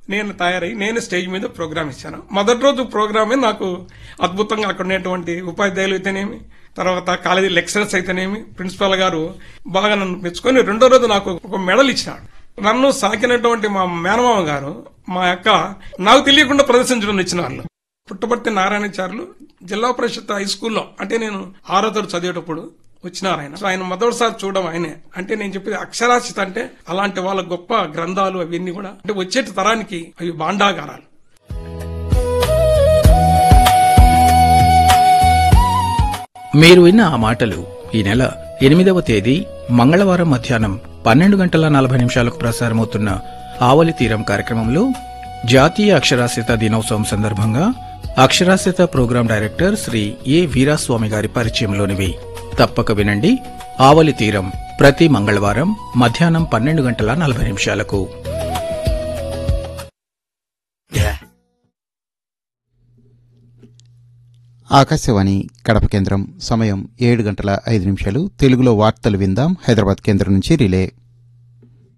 నేను తయారై నేను స్టేజ్ మీద ప్రోగ్రామ్ ఇచ్చాను మొదటి రోజు ప్రోగ్రామే నాకు అద్భుతంగా అక్కడ ఉండేటువంటి ఉపాధ్యాయులు అయితేనేమి తర్వాత కాలేజీ లెక్చరర్స్ అయితేనేమి ప్రిన్సిపాల్ గారు బాగా నన్ను మెచ్చుకొని రెండో రోజు నాకు ఒక మెడల్ ఇచ్చినాడు నన్ను సాకినటువంటి మా మేనమామ గారు మా యొక్క నాకు తెలియకుండా ప్రదర్శించడం ఇచ్చిన వాళ్ళు పుట్టపర్తి నారాయణచారులు జిల్లా పరిషత్ హై స్కూల్లో అంటే నేను ఆరో తరగతి చదివేటప్పుడు వచ్చినారు ఆయన సో ఆయన మొదటిసారి చూడడం ఆయనే అంటే నేను చెప్పేది అక్షరాస్యత అంటే అలాంటి వాళ్ళ గొప్ప గ్రంథాలు అవన్నీ కూడా అంటే వచ్చేటి తరానికి అవి బాండాగారాలు మీరు విన్న ఆ మాటలు ఈ నెల ఎనిమిదవ తేదీ మంగళవారం మధ్యాహ్నం పన్నెండు గంటల నలభై నిమిషాలకు ప్రసారమవుతున్న ఆవలి తీరం కార్యక్రమంలో జాతీయ అక్షరాస్యత దినోత్సవం సందర్భంగా అక్షరాస్యత program director Shri A Veeraswamy గారి పరిచయంలోనివి తప్పక వినండి ఆవలి తీరం ప్రతి మంగళవారం మధ్యాహ్నం పన్నెండు గంటల నలభై నిమిషాలకు ఆకాశవాణి కడప కేంద్రం సమయం ఏడు గంటల ఐదు నిమిషాలు తెలుగులో వార్తలు విందాం హైదరాబాద్ కేంద్రం నుంచి రిలే